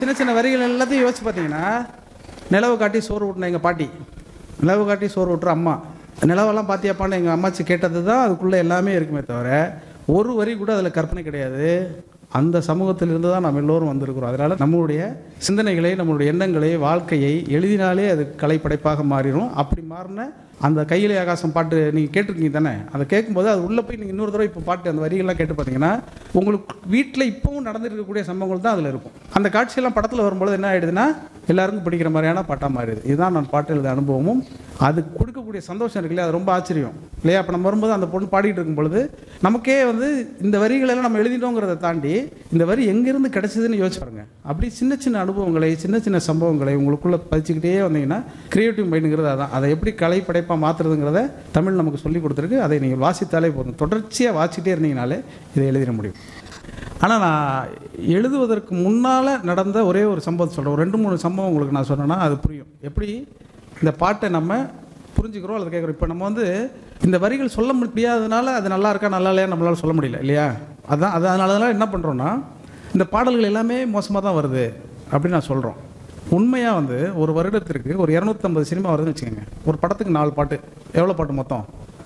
சின்ன சின்ன வரிகள் எல்லாத்தையும் யோசிச்சு பார்த்தீங்கன்னா நிலவு காட்டி சோறு ஊட்டின எங்கள் பாட்டி நிலவு காட்டி சோறு ஊட்டுற அம்மா நிலவெல்லாம் பார்த்தியாப்பான்னு எங்கள் அம்மாச்சி கேட்டது தான் அதுக்குள்ளே எல்லாமே இருக்குமே தவிர ஒரு வரி கூட அதில் கற்பனை கிடையாது அந்த சமூகத்திலிருந்து தான் நம்ம எல்லோரும் வந்திருக்கிறோம் அதனால் நம்மளுடைய சிந்தனைகளை நம்மளுடைய எண்ணங்களை வாழ்க்கையை எழுதினாலே அது கலைப்படைப்பாக மாறிடும் அப்படி மாறின அந்த கையிலே ஆகாசம் பாட்டு நீங்கள் கேட்டிருக்கீங்க தானே அதை கேட்கும்போது அது உள்ளே போய் நீங்கள் இன்னொரு தடவை இப்போ பாட்டு அந்த வரிகள்லாம் கேட்டு பார்த்தீங்கன்னா உங்களுக்கு வீட்டில் இப்போவும் நடந்துருக்கக்கூடிய சம்பவங்கள் தான் அதில் இருக்கும் அந்த காட்சியெல்லாம் படத்தில் வரும்பொழுது என்ன ஆயிடுதுன்னா எல்லாருக்கும் பிடிக்கிற மாதிரியான பாட்டாக மாறிடுது இதுதான் நான் பாட்டு எழுத அனுபவமும் அது கொடுக்கக்கூடிய சந்தோஷம் இருக்கு இல்லையா அது ரொம்ப ஆச்சரியம் இல்லையா அப்போ நம்ம வரும்போது அந்த பொண்ணு பாடிட்டு இருக்கும் பொழுது நமக்கே வந்து இந்த வரிகளெல்லாம் நம்ம எழுதிட்டோங்கிறத தாண்டி இந்த வரி எங்கேருந்து கிடைச்சதுன்னு யோசிச்சு பாருங்க அப்படி சின்ன சின்ன அனுபவங்களை சின்ன சின்ன சம்பவங்களை உங்களுக்குள்ளே பதிச்சுக்கிட்டே வந்தீங்கன்னா கிரியேட்டிவ் மைண்டுங்கிறது அதான் அதை எப்படி கலை படைப்பாக மாற்றுறதுங்கிறத தமிழ் நமக்கு சொல்லி கொடுத்துருக்கு அதை நீங்கள் வாசித்தாலே போதும் தொடர்ச்சியாக வாசிக்கிட்டே இருந்தீங்கனாலே இதை எழுதிட முடியும் ஆனால் நான் எழுதுவதற்கு முன்னால் நடந்த ஒரே ஒரு சம்பவம் சொல்கிறேன் ஒரு ரெண்டு மூணு சம்பவம் உங்களுக்கு நான் சொன்னேன்னா அது புரியும் எப்படி இந்த பாட்டை நம்ம புரிஞ்சுக்கிறோம் அல்லது கேட்குறோம் இப்போ நம்ம வந்து இந்த வரிகள் சொல்ல முடியாததுனால அது நல்லா இருக்கா நல்லா இல்லையா நம்மளால சொல்ல முடியல இல்லையா அதான் அது அதனால தான் என்ன பண்ணுறோன்னா இந்த பாடல்கள் எல்லாமே மோசமாக தான் வருது அப்படின்னு நான் சொல்கிறோம் உண்மையாக வந்து ஒரு வருடத்திற்கு ஒரு இரநூத்தம்பது சினிமா வருதுன்னு வச்சுக்கோங்க ஒரு படத்துக்கு நாலு பாட்டு எவ்வளோ பாட்டு மொத்தம்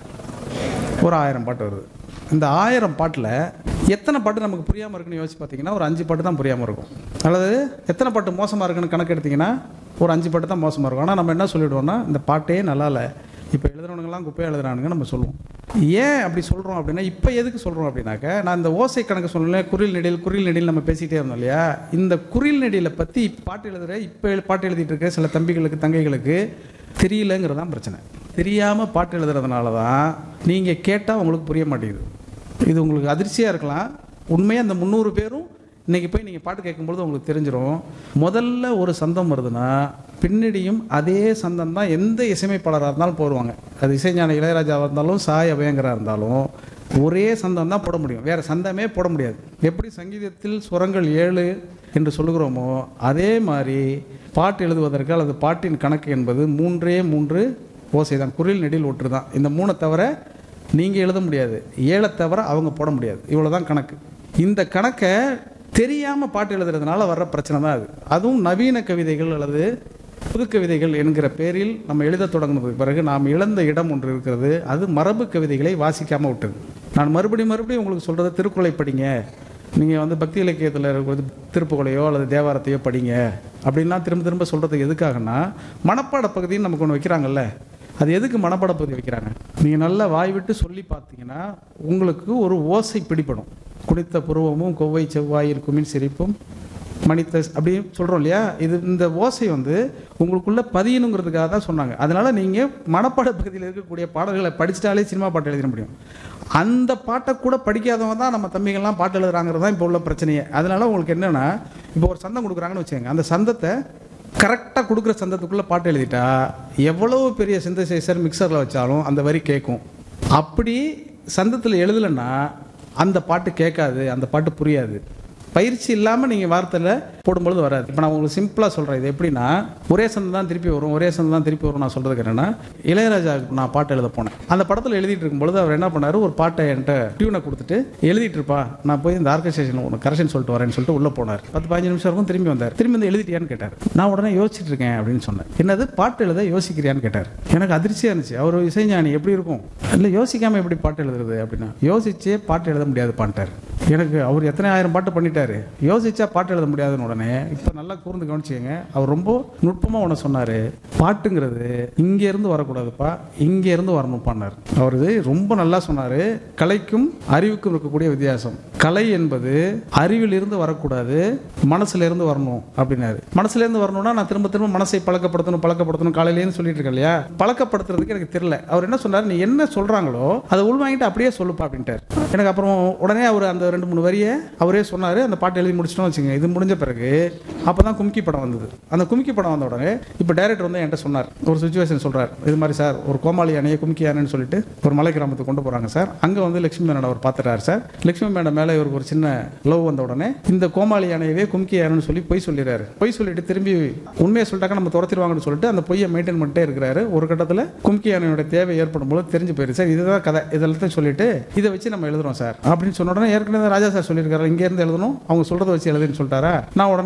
ஒரு ஆயிரம் பாட்டு வருது இந்த ஆயிரம் பாட்டில் எத்தனை பாட்டு நமக்கு புரியாமல் இருக்குன்னு யோசிச்சு பார்த்தீங்கன்னா ஒரு அஞ்சு பாட்டு தான் புரியாமல் இருக்கும் அல்லது எத்தனை பாட்டு மோசமாக இருக்குன்னு கணக்கு எடுத்தீங்கன்னா ஒரு அஞ்சு பாட்டு தான் மோசமாக இருக்கும் ஆனால் நம்ம என்ன சொல்லிவிடுவோம்னா இந்த பாட்டே நல்லா இல்லை இப்போ எழுதுறவனுங்கெல்லாம் குப்பையாக எழுதுறானுங்க நம்ம சொல்லுவோம் ஏன் அப்படி சொல்கிறோம் அப்படின்னா இப்போ எதுக்கு சொல்கிறோம் அப்படின்னாக்க நான் இந்த ஓசை கணக்கு சொல்லல குரில் நெடில் குரில் நெடில் நம்ம பேசிகிட்டே இருந்தோம் இல்லையா இந்த குரில் நெடிலை பற்றி பாட்டு எழுதுகிற இப்போ பாட்டு எழுதிட்டு இருக்க சில தம்பிகளுக்கு தங்கைகளுக்கு தெரியலங்கிறது தான் பிரச்சனை தெரியாமல் பாட்டு எழுதுறதுனால தான் நீங்கள் கேட்டால் உங்களுக்கு புரிய மாட்டேங்குது இது உங்களுக்கு அதிர்ச்சியாக இருக்கலாம் உண்மையாக அந்த முந்நூறு பேரும் இன்றைக்கி போய் நீங்கள் பாட்டு கேட்கும்பொழுது உங்களுக்கு தெரிஞ்சிடும் முதல்ல ஒரு சந்தம் வருதுன்னா பின்னடியும் அதே சந்தம் தான் எந்த இசையமைப்பாளராக இருந்தாலும் போடுவாங்க அது இசைஞான இளையராஜாவாக இருந்தாலும் சாய் அபயங்கராக இருந்தாலும் ஒரே சந்தம் தான் போட முடியும் வேறு சந்தமே போட முடியாது எப்படி சங்கீதத்தில் சுரங்கள் ஏழு என்று சொல்லுகிறோமோ அதே மாதிரி பாட்டு எழுதுவதற்கு அல்லது பாட்டின் கணக்கு என்பது மூன்றே மூன்று ஓசை தான் குரில் நெடில் ஒற்று தான் இந்த மூணை தவிர நீங்கள் எழுத முடியாது ஏழை தவிர அவங்க போட முடியாது இவ்வளோ தான் கணக்கு இந்த கணக்கை தெரியாமல் பாட்டு எழுதுறதுனால வர்ற பிரச்சனை தான் அது அதுவும் நவீன கவிதைகள் அல்லது புது கவிதைகள் என்கிற பேரில் நம்ம எழுத தொடங்கினதுக்கு பிறகு நாம் இழந்த இடம் ஒன்று இருக்கிறது அது மரபு கவிதைகளை வாசிக்காமல் விட்டது நான் மறுபடியும் மறுபடியும் உங்களுக்கு சொல்கிறது திருக்குறளை படிங்க நீங்கள் வந்து பக்தி இலக்கியத்தில் இருக்கிறது திருப்புகளையோ அல்லது தேவாரத்தையோ படிங்க அப்படின்லாம் திரும்ப திரும்ப சொல்கிறதுக்கு எதுக்காகன்னா மனப்பாட பகுதின்னு நமக்கு ஒன்று வைக்கிறாங்கல்ல அது எதுக்கு மனப்பாட பகுதி வைக்கிறாங்க நீங்கள் நல்லா வாய் விட்டு சொல்லி பார்த்தீங்கன்னா உங்களுக்கு ஒரு ஓசை பிடிபடும் குடித்த புருவமும் கொவ்வை செவ்வாயில் குமின் சிரிப்பும் மணித்த அப்படி சொல்கிறோம் இல்லையா இது இந்த ஓசை வந்து உங்களுக்குள்ள பதியணுங்கிறதுக்காக தான் சொன்னாங்க அதனால நீங்கள் மனப்பாட பகுதியில் இருக்கக்கூடிய பாடல்களை படிச்சிட்டாலே சினிமா பாட்டு எழுதிட முடியும் அந்த பாட்டை கூட படிக்காதவங்க தான் நம்ம தம்பிகள்லாம் பாட்டு எழுதுறாங்கிறது தான் இப்போ உள்ள பிரச்சனையே அதனால உங்களுக்கு என்னென்னா இப்போ ஒரு சந்தம் கொடுக்குறாங்கன்னு வச்சுக்கோங்க அந்த சந்தத்தை கரெக்டாக கொடுக்குற சந்தத்துக்குள்ளே பாட்டு எழுதிட்டா எவ்வளவு பெரிய சிந்தசைசர் மிக்சரில் வச்சாலும் அந்த வரி கேட்கும் அப்படி சந்தத்தில் எழுதலைன்னா அந்த பாட்டு கேட்காது அந்த பாட்டு புரியாது பயிற்சி இல்லாமல் நீங்கள் வார்த்தையில் போடும்பொழுது வராது இப்போ நான் உங்களுக்கு சிம்பிளாக சொல்கிறேன் இது எப்படின்னா ஒரே சந்தம் தான் திருப்பி வரும் ஒரே சந்தம் தான் திருப்பி வரும் நான் சொல்கிறதுக்கு என்னென்னா இளையராஜாவுக்கு நான் பாட்டு எழுத போனேன் அந்த படத்தில் எழுதிட்டு இருக்கும்பொழுது அவர் என்ன பண்ணார் ஒரு பாட்டை என்கிட்ட டியூனை கொடுத்துட்டு எழுதிட்டு இருப்பா நான் போய் இந்த ஆர்கஸ்ட்ரேஷன் ஒன்று கரெக்ஷன் சொல்லிட்டு வரேன்னு சொல்லிட்டு உள்ளே போனார் பத்து பதினஞ்சு நிமிஷம் இருக்கும் திரும்பி வந்தார் திரும்பி வந்து எழுதிட்டியான்னு கேட்டார் நான் உடனே யோசிச்சுட்டு இருக்கேன் அப்படின்னு சொன்னேன் என்னது பாட்டு எழுத யோசிக்கிறியான்னு கேட்டார் எனக்கு அதிர்ச்சியாக இருந்துச்சு அவர் இசைஞானி எப்படி இருக்கும் இல்லை யோசிக்காமல் எப்படி பாட்டு எழுதுறது அப்படின்னா யோசிச்சே பாட்டு எழுத முடியாது பாட்டார் எனக்கு அவர் எத்தனை ஆயிரம் பாட்டு பண்ணிட்டாரு யோசிச்சா பாட்டு எழுத முடியாதுன்னு உடனே இப்போ நல்லா கூர்ந்து கவனிச்சுக்கங்க அவர் ரொம்ப நுட்பமாக ஒன்று சொன்னார் பாட்டுங்கிறது இங்கே இருந்து வரக்கூடாதுப்பா இங்கே இருந்து வரணும் பண்ணார் அவர் இது ரொம்ப நல்லா சொன்னார் கலைக்கும் அறிவுக்கும் இருக்கக்கூடிய வித்தியாசம் கலை என்பது அறிவில் இருந்து வரக்கூடாது மனசுல இருந்து வரணும் அப்படின்னாரு மனசுல இருந்து வரணும்னா நான் திரும்ப திரும்ப மனசை பழக்கப்படுத்தணும் பழக்கப்படுத்தணும் காலையிலேருந்து சொல்லிட்டு இருக்கேன் இல்லையா பழக்கப்படுத்துறதுக்கு எனக்கு தெரியல அவர் என்ன சொன்னார் நீ என்ன சொல்றாங்களோ அதை உள்வாங்கிட்டு அப்படியே சொல்லுப்பா அப்படின்ட்டார் எனக்கு அப்புறம் உடனே அவர் அந்த ரெண்டு மூணு வரியை அவரே சொன்னார் அந்த பாட்டு எழுதி முடிச்சிட்டோம் வச்சுங்க இது முடிஞ்ச பிறகு அப்போ தான் கும்கி படம் வந்தது அந்த கும்கி படம் வந்த உடனே இப்போ டைரக்டர் வந்து என்கிட்ட சொன்னார் ஒரு சுச்சுவேஷன் சொல்றார் இது மாதிரி சார் ஒரு கோமாளி அணையை கும்கி யானைன்னு சொல்லிட்டு ஒரு மலை கிராமத்துக்கு கொண்டு போறாங்க சார் அங்கே வந்து லட்சுமி மேடம் அவர் பார்த்துட்டார் சார் லட்சுமி மேடம் மேலே இவருக்கு ஒரு சின்ன லவ் வந்த உடனே இந்த கோமாளி யானையவே கும்கி யானைன்னு சொல்லி பொய் சொல்லிடுறாரு பொய் சொல்லிட்டு திரும்பி உண்மையை சொல்லிட்டாக்க நம்ம துரத்திடுவாங்கன்னு சொல்லிட்டு அந்த பொய்யை மெயின்டைன் பண்ணிட்டே இருக்கிறாரு ஒரு கட்டத்தில் கும்கி யானையோட தேவை ஏற்படும் போது தெரிஞ்சு போயிடுது சார் இதுதான் கதை இதெல்லாத்தையும் சொல்லிட்டு இதை வச்சு நம்ம எழுதுறோம் சார் அப்படின்னு சொன்ன உடனே ஏற்கனவே ராஜா சார் சொல்லியிருக்காரு இங்க இருந்து எழுதணும் அவங்க சொல்றதை வச்சு எழுதுன்னு சொல்லிட்டாரா நான் உடனே அஞ்சு பாட்டு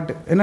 பாட்டு என்ன